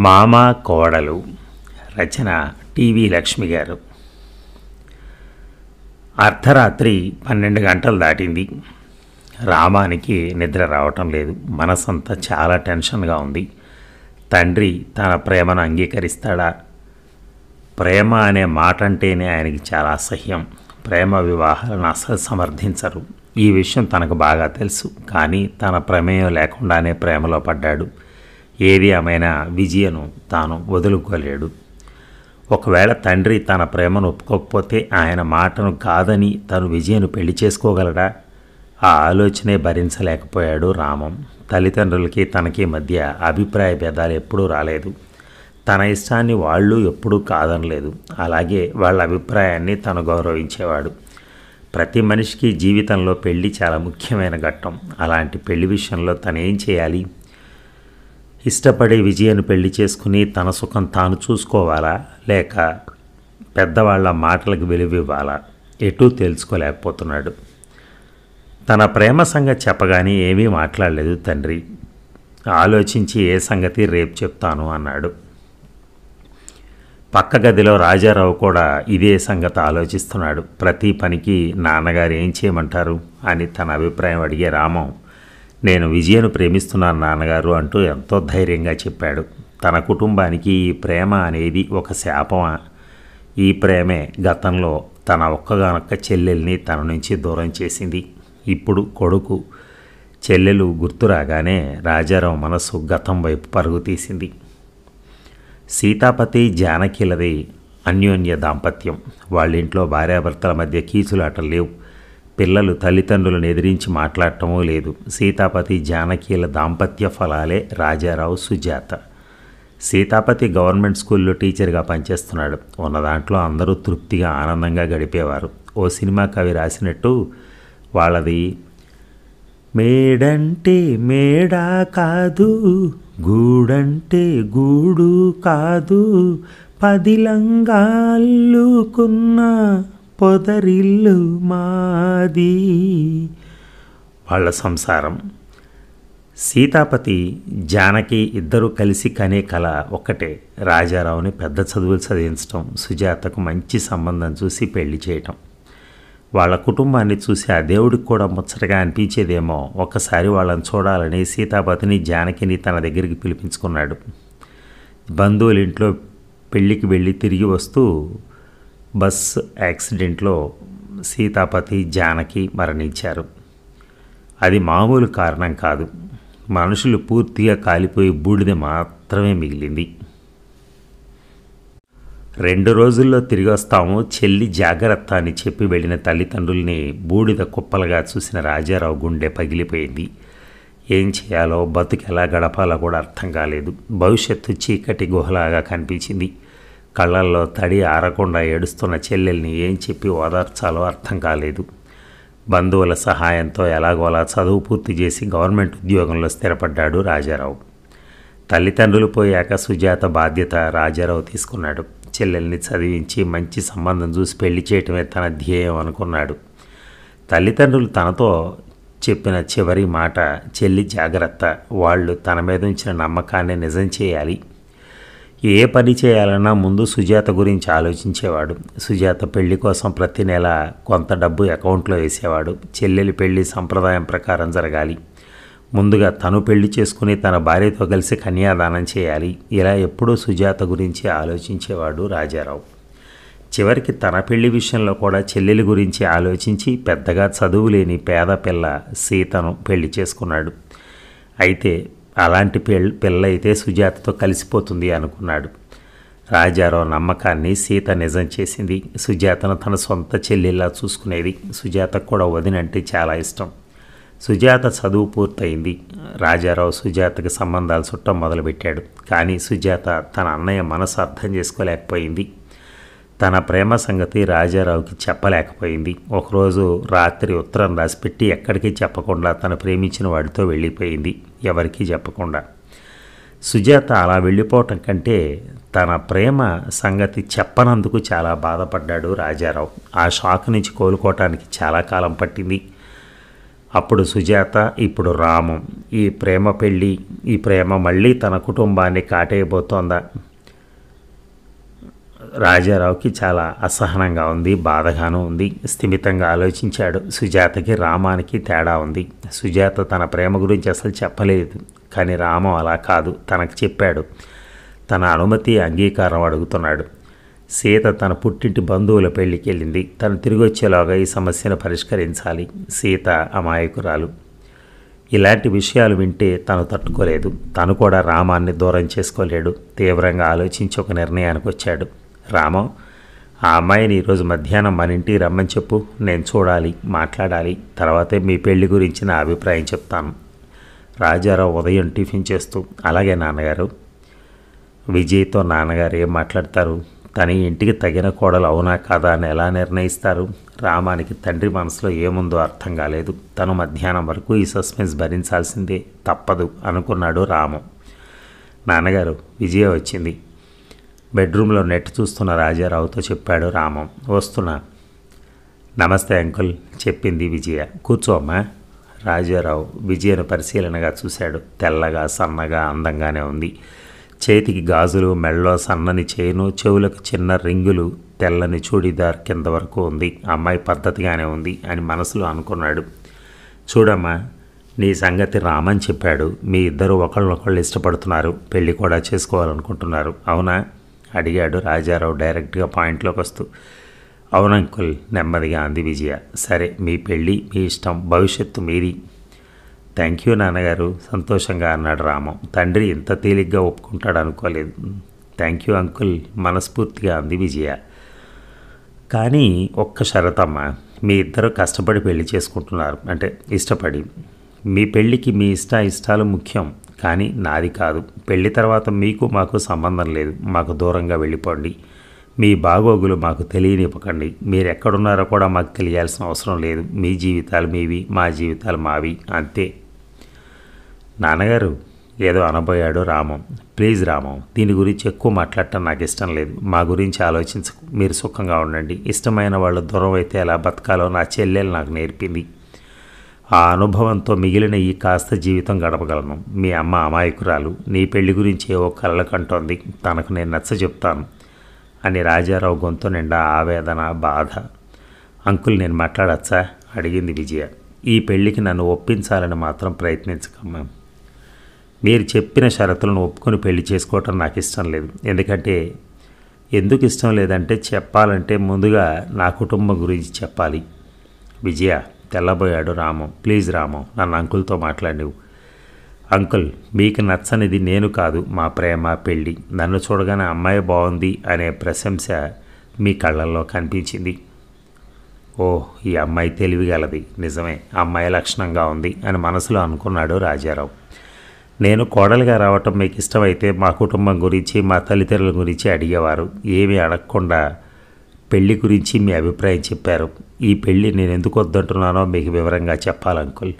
మామ కోడలు రచన టీవీ లక్ష్మి గారు అర్ధరాత్రి పన్నెండు గంటలు దాటింది రామానికి నిద్ర రావటం లేదు మనసంతా చాలా టెన్షన్గా ఉంది తండ్రి తన ప్రేమను అంగీకరిస్తాడా ప్రేమ అనే మాట అంటేనే ఆయనకి చాలా అసహ్యం ప్రేమ వివాహాలను అసలు సమర్థించరు ఈ విషయం తనకు బాగా తెలుసు కానీ తన ప్రమేయం లేకుండానే ప్రేమలో పడ్డాడు ఏది ఏమైనా విజయను తాను వదులుకోలేడు ఒకవేళ తండ్రి తన ప్రేమను ఒప్పుకోకపోతే ఆయన మాటను కాదని తను విజయను పెళ్లి చేసుకోగలడా ఆ ఆలోచనే భరించలేకపోయాడు రామం తల్లిదండ్రులకి తనకి మధ్య అభిప్రాయ భేదాలు ఎప్పుడూ రాలేదు తన ఇష్టాన్ని వాళ్ళు ఎప్పుడూ కాదనలేదు అలాగే వాళ్ళ అభిప్రాయాన్ని తను గౌరవించేవాడు ప్రతి మనిషికి జీవితంలో పెళ్లి చాలా ముఖ్యమైన ఘట్టం అలాంటి పెళ్లి విషయంలో తను ఏం చేయాలి ఇష్టపడే విజయను పెళ్లి చేసుకుని తన సుఖం తాను చూసుకోవాలా లేక పెద్దవాళ్ళ మాటలకు విలువివ్వాలా ఎటూ తెలుసుకోలేకపోతున్నాడు తన ప్రేమ సంగతి చెప్పగానే ఏమీ మాట్లాడలేదు తండ్రి ఆలోచించి ఏ సంగతి రేపు చెప్తాను అన్నాడు పక్క గదిలో రాజారావు కూడా ఇదే సంగతి ఆలోచిస్తున్నాడు ప్రతి పనికి నాన్నగారు ఏం చేయమంటారు అని తన అభిప్రాయం అడిగే రామం నేను విజయను ప్రేమిస్తున్నాను నాన్నగారు అంటూ ఎంతో ధైర్యంగా చెప్పాడు తన కుటుంబానికి ఈ ప్రేమ అనేది ఒక శాపమా ఈ ప్రేమే గతంలో తన ఒక్కగానొక్క చెల్లెల్ని తన నుంచి దూరం చేసింది ఇప్పుడు కొడుకు చెల్లెలు గుర్తురాగానే రాజారావు మనసు గతం వైపు పరుగు తీసింది సీతాపతి జానకిలది అన్యోన్య దాంపత్యం వాళ్ళ ఇంట్లో భార్యాభర్తల మధ్య కీచులాటలు లేవు పిల్లలు తల్లిదండ్రులను ఎదిరించి మాట్లాడటమూ లేదు సీతాపతి జానకీల దాంపత్య ఫలాలే రాజారావు సుజాత సీతాపతి గవర్నమెంట్ స్కూల్లో టీచర్గా పనిచేస్తున్నాడు ఉన్న దాంట్లో అందరూ తృప్తిగా ఆనందంగా గడిపేవారు ఓ సినిమా కవి రాసినట్టు వాళ్ళది మేడంటే మేడా కాదు గూడంటే గూడు కాదు పదిలంగా అల్లుకున్న పొదరిల్లు మాది వాళ్ళ సంసారం సీతాపతి జానకి ఇద్దరు కలిసి కనే కళ ఒక్కటే రాజారావుని పెద్ద చదువులు చదివించడం సుజాతకు మంచి సంబంధం చూసి పెళ్లి చేయటం వాళ్ళ కుటుంబాన్ని చూసి ఆ దేవుడికి కూడా ముచ్చటగా అనిపించేదేమో ఒక్కసారి వాళ్ళని చూడాలని సీతాపతిని జానకిని తన దగ్గరికి పిలిపించుకున్నాడు బంధువుల ఇంట్లో పెళ్ళికి వెళ్ళి తిరిగి వస్తూ బస్ యాక్సిడెంట్లో సీతాపతి జానకి మరణించారు అది మామూలు కారణం కాదు మనుషులు పూర్తిగా కాలిపోయి బూడిద మాత్రమే మిగిలింది రెండు రోజుల్లో తిరిగి వస్తాము చెల్లి జాగ్రత్త అని చెప్పి వెళ్ళిన తల్లిదండ్రుల్ని బూడిద కుప్పలుగా చూసిన రాజారావు గుండె పగిలిపోయింది ఏం చేయాలో బతుకు ఎలా గడపాలో కూడా అర్థం కాలేదు భవిష్యత్తు చీకటి గుహలాగా కనిపించింది కళ్ళల్లో తడి ఆరకుండా ఏడుస్తున్న చెల్లెల్ని ఏం చెప్పి ఓదార్చాలో అర్థం కాలేదు బంధువుల సహాయంతో ఎలాగోలా చదువు పూర్తి చేసి గవర్నమెంట్ ఉద్యోగంలో స్థిరపడ్డాడు రాజారావు తల్లిదండ్రులు పోయాక సుజాత బాధ్యత రాజారావు తీసుకున్నాడు చెల్లెల్ని చదివించి మంచి సంబంధం చూసి పెళ్లి చేయటమే తన ధ్యేయం అనుకున్నాడు తల్లిదండ్రులు తనతో చెప్పిన చివరి మాట చెల్లి జాగ్రత్త వాళ్ళు తన మీద ఉంచిన నమ్మకాన్ని నిజం చేయాలి ఏ పని చేయాలన్నా ముందు సుజాత గురించి ఆలోచించేవాడు సుజాత పెళ్లి కోసం ప్రతి నెల కొంత డబ్బు అకౌంట్లో వేసేవాడు చెల్లెలి పెళ్లి సంప్రదాయం ప్రకారం జరగాలి ముందుగా తను పెళ్లి చేసుకుని తన భార్యతో కలిసి కన్యాదానం చేయాలి ఇలా ఎప్పుడూ సుజాత గురించి ఆలోచించేవాడు రాజారావు చివరికి తన పెళ్లి విషయంలో కూడా చెల్లెలి గురించి ఆలోచించి పెద్దగా చదువు లేని పేద పిల్ల సీతను పెళ్లి చేసుకున్నాడు అయితే అలాంటి పెళ్ పిల్ల అయితే సుజాతతో కలిసిపోతుంది అనుకున్నాడు రాజారావు నమ్మకాన్ని సీత నిజం చేసింది సుజాతను తన సొంత చెల్లెల్లా చూసుకునేది సుజాతకు కూడా వదినంటే చాలా ఇష్టం సుజాత చదువు పూర్తయింది రాజారావు సుజాతకి సంబంధాలు చుట్టం మొదలుపెట్టాడు కానీ సుజాత తన అన్నయ్య మనసు అర్థం చేసుకోలేకపోయింది తన ప్రేమ సంగతి రాజారావుకి చెప్పలేకపోయింది ఒకరోజు రాత్రి ఉత్తరం రాసిపెట్టి ఎక్కడికి చెప్పకుండా తను ప్రేమించిన వాడితో వెళ్ళిపోయింది ఎవరికీ చెప్పకుండా సుజాత అలా వెళ్ళిపోవటం కంటే తన ప్రేమ సంగతి చెప్పనందుకు చాలా బాధపడ్డాడు రాజారావు ఆ షాక్ నుంచి కోలుకోవటానికి చాలా కాలం పట్టింది అప్పుడు సుజాత ఇప్పుడు రాము ఈ ప్రేమ పెళ్ళి ఈ ప్రేమ మళ్ళీ తన కుటుంబాన్ని కాటేయబోతోందా రాజారావుకి చాలా అసహనంగా ఉంది బాధగాను ఉంది స్థిమితంగా ఆలోచించాడు సుజాతకి రామానికి తేడా ఉంది సుజాత తన ప్రేమ గురించి అసలు చెప్పలేదు కానీ రామం అలా కాదు తనకు చెప్పాడు తన అనుమతి అంగీకారం అడుగుతున్నాడు సీత తన పుట్టింటి బంధువుల పెళ్లికి వెళ్ళింది తను తిరిగి వచ్చేలాగా ఈ సమస్యను పరిష్కరించాలి సీత అమాయకురాలు ఇలాంటి విషయాలు వింటే తను తట్టుకోలేదు తను కూడా రామాన్ని దూరం చేసుకోలేడు తీవ్రంగా ఆలోచించి ఒక నిర్ణయానికి వచ్చాడు రామం ఆ అమ్మాయిని ఈరోజు మధ్యాహ్నం మన ఇంటికి రమ్మని చెప్పు నేను చూడాలి మాట్లాడాలి తర్వాతే మీ పెళ్లి గురించి నా అభిప్రాయం చెప్తాను రాజారావు ఉదయం టిఫిన్ చేస్తూ అలాగే నాన్నగారు విజయ్తో నాన్నగారు ఏం మాట్లాడతారు తన ఇంటికి తగిన కోడలు అవునా కాదా అని ఎలా నిర్ణయిస్తారు రామానికి తండ్రి మనసులో ఏముందో అర్థం కాలేదు తను మధ్యాహ్నం వరకు ఈ సస్పెన్స్ భరించాల్సిందే తప్పదు అనుకున్నాడు రాము నాన్నగారు విజయ వచ్చింది బెడ్రూమ్లో నెట్ చూస్తున్న రాజారావుతో చెప్పాడు రామం వస్తున్నా నమస్తే అంకుల్ చెప్పింది విజయ కూర్చోమ్మా రాజారావు విజయను పరిశీలనగా చూశాడు తెల్లగా సన్నగా అందంగానే ఉంది చేతికి గాజులు మెళ్ళో సన్నని చేను చెవులకు చిన్న రింగులు తెల్లని చూడిదార్ కింద వరకు ఉంది అమ్మాయి పద్ధతిగానే ఉంది అని మనసులో అనుకున్నాడు చూడమ్మా నీ సంగతి రామని చెప్పాడు మీ ఇద్దరు ఒకళ్ళనొకళ్ళు ఇష్టపడుతున్నారు పెళ్ళి కూడా చేసుకోవాలనుకుంటున్నారు అవునా అడిగాడు రాజారావు డైరెక్ట్గా పాయింట్లోకి వస్తూ అవునంకుల్ నెమ్మదిగా అంది విజయ సరే మీ పెళ్ళి మీ ఇష్టం భవిష్యత్తు మీది థ్యాంక్ యూ నాన్నగారు సంతోషంగా అన్నాడు రామం తండ్రి ఇంత తేలిగ్గా ఒప్పుకుంటాడు అనుకోలేదు థ్యాంక్ యూ అంకుల్ మనస్ఫూర్తిగా అంది విజయ కానీ ఒక్క షరతమ్మ మీ ఇద్దరు కష్టపడి పెళ్లి చేసుకుంటున్నారు అంటే ఇష్టపడి మీ పెళ్ళికి మీ ఇష్ట ఇష్టాలు ముఖ్యం కానీ నాది కాదు పెళ్లి తర్వాత మీకు మాకు సంబంధం లేదు మాకు దూరంగా వెళ్ళిపోండి మీ బాగోగులు మాకు తెలియనివ్వకండి మీరు ఎక్కడున్నారో కూడా మాకు తెలియాల్సిన అవసరం లేదు మీ జీవితాలు మీవి మా జీవితాలు మావి అంతే నాన్నగారు ఏదో అనబోయాడు రామం ప్లీజ్ రామం దీని గురించి ఎక్కువ మాట్లాడటం నాకు ఇష్టం లేదు మా గురించి ఆలోచించకు మీరు సుఖంగా ఉండండి ఇష్టమైన వాళ్ళు దూరం అయితే ఎలా బతకాలో నా చెల్లెలు నాకు నేర్పింది ఆ అనుభవంతో మిగిలిన ఈ కాస్త జీవితం గడపగలను మీ అమ్మ అమాయకురాలు నీ పెళ్లి గురించి ఏవో కళ్ళకంటోంది తనకు నేను నచ్చ చెప్తాను అని రాజారావు గొంతు నిండా ఆవేదన బాధ అంకుల్ నేను మాట్లాడచ్చా అడిగింది విజయ ఈ పెళ్లికి నన్ను ఒప్పించాలని మాత్రం ప్రయత్నించకమ్మా మీరు చెప్పిన షరతులను ఒప్పుకొని పెళ్లి చేసుకోవటం నాకు ఇష్టం లేదు ఎందుకంటే ఎందుకు ఇష్టం లేదంటే చెప్పాలంటే ముందుగా నా కుటుంబం గురించి చెప్పాలి విజయ తెల్లబోయాడు రామం ప్లీజ్ రామం నన్ను అంకుల్తో మాట్లాడివు అంకుల్ మీకు నచ్చనిది నేను కాదు మా ప్రేమ పెళ్ళి నన్ను చూడగానే అమ్మాయి బాగుంది అనే ప్రశంస మీ కళ్ళల్లో కనిపించింది ఓ ఈ అమ్మాయి తెలివిగలది నిజమే అమ్మాయి లక్షణంగా ఉంది అని మనసులో అనుకున్నాడు రాజారావు నేను కోడలుగా రావటం మీకు ఇష్టమైతే మా కుటుంబం గురించి మా తల్లిదండ్రుల గురించి అడిగేవారు ఏమీ అడగకుండా పెళ్లి గురించి మీ అభిప్రాయం చెప్పారు ఈ పెళ్ళి నేను ఎందుకు వద్దంటున్నానో మీకు వివరంగా చెప్పాలి అంకుల్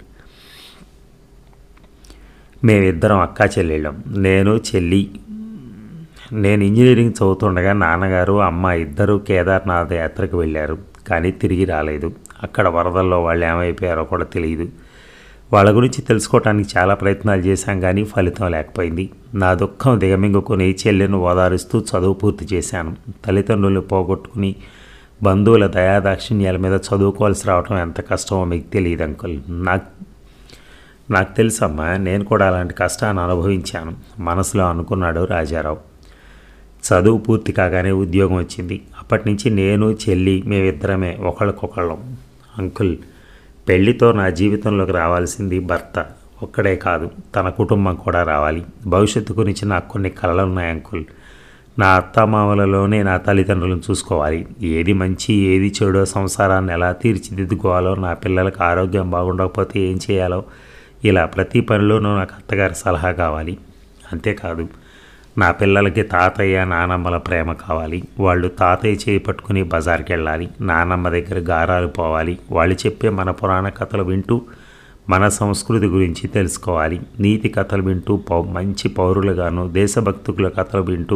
మేమిద్దరం అక్కా చెల్లెళ్ళం నేను చెల్లి నేను ఇంజనీరింగ్ చదువుతుండగా నాన్నగారు అమ్మ ఇద్దరు కేదార్నాథ్ యాత్రకు వెళ్ళారు కానీ తిరిగి రాలేదు అక్కడ వరదల్లో వాళ్ళు ఏమైపోయారో కూడా తెలియదు వాళ్ళ గురించి తెలుసుకోవడానికి చాలా ప్రయత్నాలు చేశాం కానీ ఫలితం లేకపోయింది నా దుఃఖం దిగమింగుకొని చెల్లెను ఓదారుస్తూ చదువు పూర్తి చేశాను తల్లిదండ్రులు పోగొట్టుకుని బంధువుల దయాదాక్షిణ్యాల మీద చదువుకోవాల్సి రావడం ఎంత కష్టమో మీకు తెలియదు అంకుల్ నాకు నాకు తెలుసమ్మా నేను కూడా అలాంటి కష్టాన్ని అనుభవించాను మనసులో అనుకున్నాడు రాజారావు చదువు పూర్తి కాగానే ఉద్యోగం వచ్చింది అప్పటి నుంచి నేను చెల్లి మేమిద్దరమే ఒకళ్ళకొకళ్ళం అంకుల్ పెళ్లితో నా జీవితంలోకి రావాల్సింది భర్త ఒక్కడే కాదు తన కుటుంబం కూడా రావాలి భవిష్యత్తు గురించి నాకు కొన్ని కలలు ఉన్నాయి అంకుల్ నా అత్తమామలలోనే నా తల్లిదండ్రులను చూసుకోవాలి ఏది మంచి ఏది చెడో సంసారాన్ని ఎలా తీర్చిదిద్దుకోవాలో నా పిల్లలకు ఆరోగ్యం బాగుండకపోతే ఏం చేయాలో ఇలా ప్రతి పనిలోనూ నాకు అత్తగారి సలహా కావాలి అంతేకాదు నా పిల్లలకి తాతయ్య నానమ్మల ప్రేమ కావాలి వాళ్ళు తాతయ్య చేయి పట్టుకుని బజార్కి వెళ్ళాలి నానమ్మ దగ్గర గారాలు పోవాలి వాళ్ళు చెప్పే మన పురాణ కథలు వింటూ మన సంస్కృతి గురించి తెలుసుకోవాలి నీతి కథలు వింటూ పౌ మంచి పౌరులుగాను దేశభక్తుల కథలు వింటూ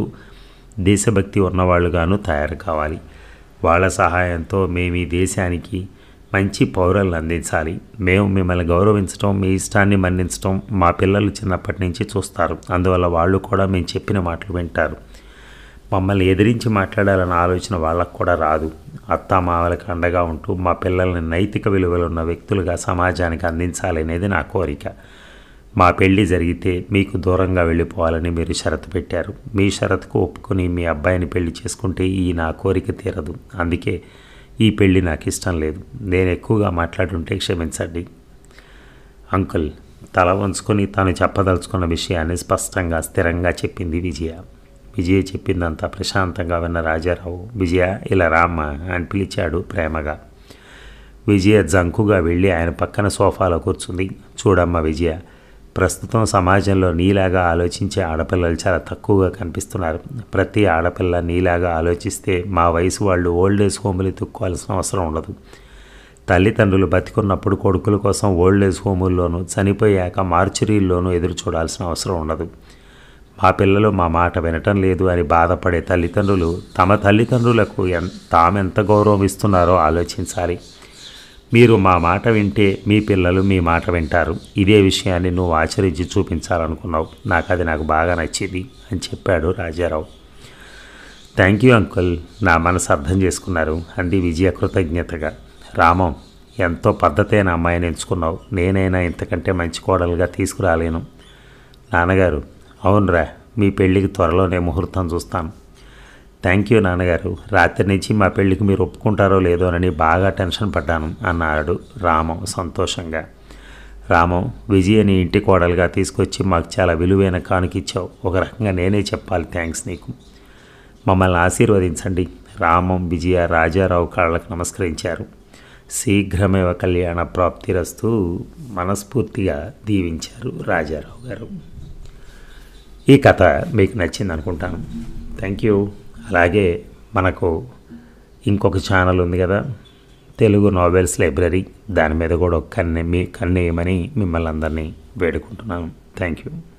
దేశభక్తి ఉన్నవాళ్ళుగాను తయారు కావాలి వాళ్ళ సహాయంతో మేము ఈ దేశానికి మంచి పౌరులను అందించాలి మేము మిమ్మల్ని గౌరవించడం మీ ఇష్టాన్ని మన్నించడం మా పిల్లలు చిన్నప్పటి నుంచి చూస్తారు అందువల్ల వాళ్ళు కూడా మేము చెప్పిన మాటలు వింటారు మమ్మల్ని ఎదిరించి మాట్లాడాలన్న ఆలోచన వాళ్ళకు కూడా రాదు అత్త మావలకు అండగా ఉంటూ మా పిల్లల్ని నైతిక విలువలు ఉన్న వ్యక్తులుగా సమాజానికి అందించాలనేది నా కోరిక మా పెళ్లి జరిగితే మీకు దూరంగా వెళ్ళిపోవాలని మీరు షరతు పెట్టారు మీ షరతుకు ఒప్పుకొని మీ అబ్బాయిని పెళ్లి చేసుకుంటే ఈ నా కోరిక తీరదు అందుకే ఈ పెళ్లి నాకు ఇష్టం లేదు నేను ఎక్కువగా మాట్లాడుంటే క్షమించండి అంకుల్ తల వంచుకొని తాను చెప్పదలుచుకున్న విషయాన్ని స్పష్టంగా స్థిరంగా చెప్పింది విజయ విజయ చెప్పిందంతా ప్రశాంతంగా విన్న రాజారావు విజయ ఇలా రామ్మా అని పిలిచాడు ప్రేమగా విజయ జంకుగా వెళ్ళి ఆయన పక్కన సోఫాలో కూర్చుంది చూడమ్మ విజయ ప్రస్తుతం సమాజంలో నీలాగా ఆలోచించే ఆడపిల్లలు చాలా తక్కువగా కనిపిస్తున్నారు ప్రతి ఆడపిల్ల నీలాగా ఆలోచిస్తే మా వయసు వాళ్ళు ఓల్డ్ ఏజ్ హోములు ఎత్తుక్కోవాల్సిన అవసరం ఉండదు తల్లిదండ్రులు బతికున్నప్పుడు కొడుకుల కోసం ఓల్డ్ ఏజ్ హోముల్లోనూ చనిపోయాక మార్చురీల్లోనూ ఎదురు చూడాల్సిన అవసరం ఉండదు మా పిల్లలు మా మాట వినటం లేదు అని బాధపడే తల్లిదండ్రులు తమ తల్లిదండ్రులకు ఎన్ తామెంత గౌరవం ఇస్తున్నారో ఆలోచించాలి మీరు మా మాట వింటే మీ పిల్లలు మీ మాట వింటారు ఇదే విషయాన్ని నువ్వు ఆచరించి చూపించాలనుకున్నావు నాకు అది నాకు బాగా నచ్చింది అని చెప్పాడు రాజారావు థ్యాంక్ యూ అంకుల్ నా మనసు అర్థం చేసుకున్నారు అంది విజయ కృతజ్ఞతగా రామం ఎంతో పద్ధతైన అమ్మాయిని ఎంచుకున్నావు నేనైనా ఇంతకంటే మంచి కోడలుగా తీసుకురాలేను నాన్నగారు అవునరా మీ పెళ్ళికి త్వరలోనే ముహూర్తం చూస్తాను థ్యాంక్ యూ నాన్నగారు రాత్రి నుంచి మా పెళ్ళికి మీరు ఒప్పుకుంటారో లేదో అని బాగా టెన్షన్ పడ్డాను అన్నాడు రామం సంతోషంగా రామం విజయని ఇంటి కోడలుగా తీసుకొచ్చి మాకు చాలా విలువైన కానుకిచ్చావు ఒక రకంగా నేనే చెప్పాలి థ్యాంక్స్ నీకు మమ్మల్ని ఆశీర్వదించండి రామం విజయ రాజారావు కాళ్ళకు నమస్కరించారు శీఘ్రమేవ కళ్యాణ ప్రాప్తిరస్తూ మనస్ఫూర్తిగా దీవించారు రాజారావు గారు ఈ కథ మీకు నచ్చింది అనుకుంటాను థ్యాంక్ యూ అలాగే మనకు ఇంకొక ఛానల్ ఉంది కదా తెలుగు నావెల్స్ లైబ్రరీ దాని మీద కూడా ఒక కన్నే మీ కన్నేయమని మిమ్మల్ని అందరినీ వేడుకుంటున్నాను థ్యాంక్ యూ